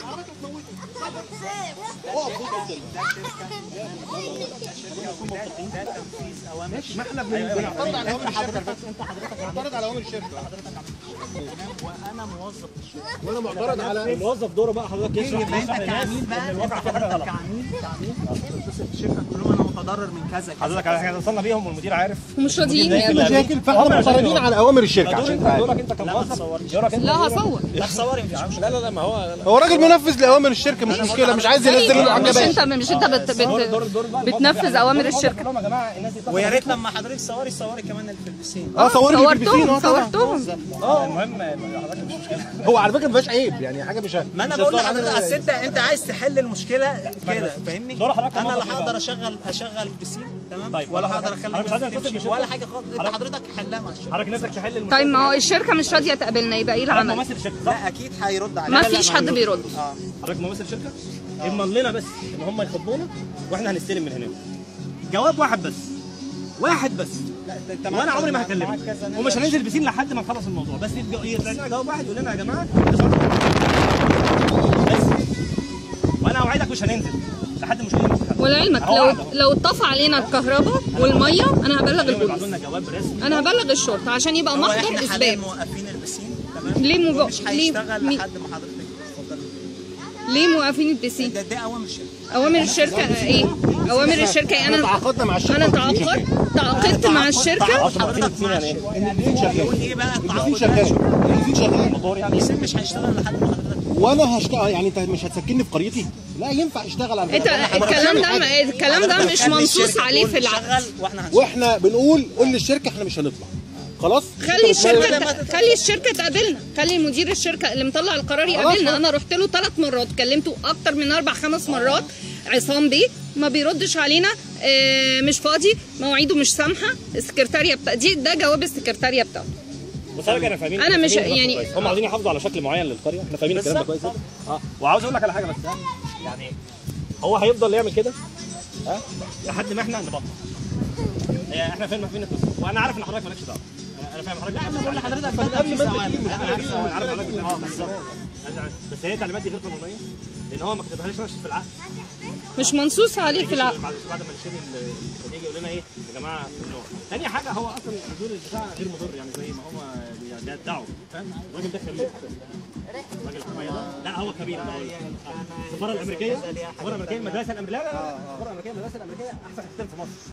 ده تنفيذ اوامر ماشي ما احنا بنعترض على اوامر الشركه انت حضرتك معترض على اوامر الشركه وانا موظف في الشركه وانا معترض على الموظف دوره بقى حضرتك يشرح يبقى انت يشرح للناس كعميل بقى ان الواقع في حاجه غلط كعميل كعميل تتصل بالشركه تقول لهم انا متضرر من كذا كذا حضرتك احنا وصلنا بيهم والمدير عارف ومش راضيين المدير يقبلوا. ده- مشاكل فاحنا معترضين على اوامر الشركه دور عشان انت تعالى. دورك انت لا ما كموظف تصورش دورك انت لا هصور لا تصوري مفيش مشكله لا لا لا ما هو هو راجل منفذ لاوامر الشركه مش مشكله مش عايز ينزل له مش الحاجه انت مش انت بت دور بت دور دور بقى بتنفذ اوامر الشركه لهم يا جماعه الناس دي ويا ريت لما حضرتك تصوري تصوري كمان اللي في البسين اه صوري لي في البسين اه صورتهم طبعا صورتهم اه المهم حضرتك مش مشكله هو على فكره ما فيهاش عيب يعني حاجه مش ما انا مش بقول هتضر لحضرتك علينا. اصل انت انت عايز تحل المشكله كده فاهمني دور حضرتك انا لا كموظف هقدر بقى. اشغل اشغل بسين تمام طيب، ولا حضرتك- هقدر اخلي حضرتك مش عايز الناس تتصل تمشي بالشركة؟ ولا حاجه خالص انت حضرتك- حضرتك حلها مع الشركه حضرتك نفسك تحل المشكله طيب ما هو الشركه مش راضيه تقابلنا يبقى ايه حضرتك العمل ممثل الشركه صح؟ لا اكيد هيرد عليك ما لا، لا، فيش حد هيرد. بيرد اه حضرتك ممثل شركه اضمن لنا بس ان هم يخبونا واحنا هنستلم من هنا جواب واحد بس واحد بس لا ده انت وانا معاك عمري ما كذا- معاك هكلمك كذا نمرة. ومش هننزل بسين لحد ما نخلص الموضوع بس يبقى- يطلع لنا جواب واحد يقول لنا يا جماعه ده صح. بس وانا اوعدك مش هننزل لحد مش هننزل ولعلمك لو لو اتطفى علينا الكهرباء والميه انا هبلغ يبعتوا البوليس لنا جواب رسمي انا هبلغ الشرطه عشان يبقى هو محضر احنا حاليا اثبات موقفين البسين تمام ليه مب- مش ليه- هيشتغل مي- لحد ما حضرتك اتفضل ليه موقفين البسين ده ده اوامر الشركه اوامر الشركه ايه اوامر الشركه إيه؟ احنا انا تعاقدنا مع الشركه انا والبسين تعاقدت شغال. تعاقدت مع الشركه تعاقد عشان حضرتك مع يعني إيه؟ الشركه البسين شغال يقول ايه بقى البسين التعاقد شغال البسين شغال موتور يعني البسين مش هيشتغل لحد ما حضرتك وانا هشتغل يعني انت مش هتسكنني في قريتي لا ينفع اشتغل على انت الكلام ده الكلام ده مش خلي منصوص الشركة عليه تقول في العقد شغل واحنا هنشتغل واحنا بنقول قول للشركه احنا مش هنطلع خلاص خلي انت بتقول- الشركه خلي الشركه تقابلنا خلي مدير الشركه اللي مطلع القرار يقابلنا انا رحت له ثلاث مرات كلمته اكتر من اربع خمس مرات عصام بيه ما بيردش علينا آه، مش فاضي مواعيده مش سامحه السكرتاريه بتاع دي ده جواب السكرتاريه بتاعته بس حضرتك انا فاهمين أنا مش- فاهمين يعني- كويس. هم عاوزين يحافظوا على شكل معين للقريه احنا فاهمين الكلام ده كويس جدا اه وعاوز اقول لك على حاجه بس يعني هو هيفضل يعمل كده ها لحد ما احنا نبطل هي احنا فاهم فاهمين القصه وانا عارف ان حضرتك مالكش دعوه أنا- انا فاهم حضرتك انا بقول لحضرتك قبل ما انت انا عارف أنا عارف حضرتك اه بالظبط أنا- بس هي التعليمات دي غير قانونيه لان هو ما كتبهاش نفسه في العقد مش منصوص عليه في العقد بعد بعد ما نشتري ال- يجي يقول لنا ايه يا جماعه ممنوع. تاني حاجه هو اصلا مدير البتاع غير مضر يعني زي ما هو بي- بيدعوا فاهم الراجل ده خبير الراجل الحمايه ده لا هو خبير أنا بقول لك. السفاره الامريكيه السفاره الامريكيه المدرسه الامريكيه لا لا لا السفاره الامريكيه المدرسه الامريكيه احسن حتتين في مصر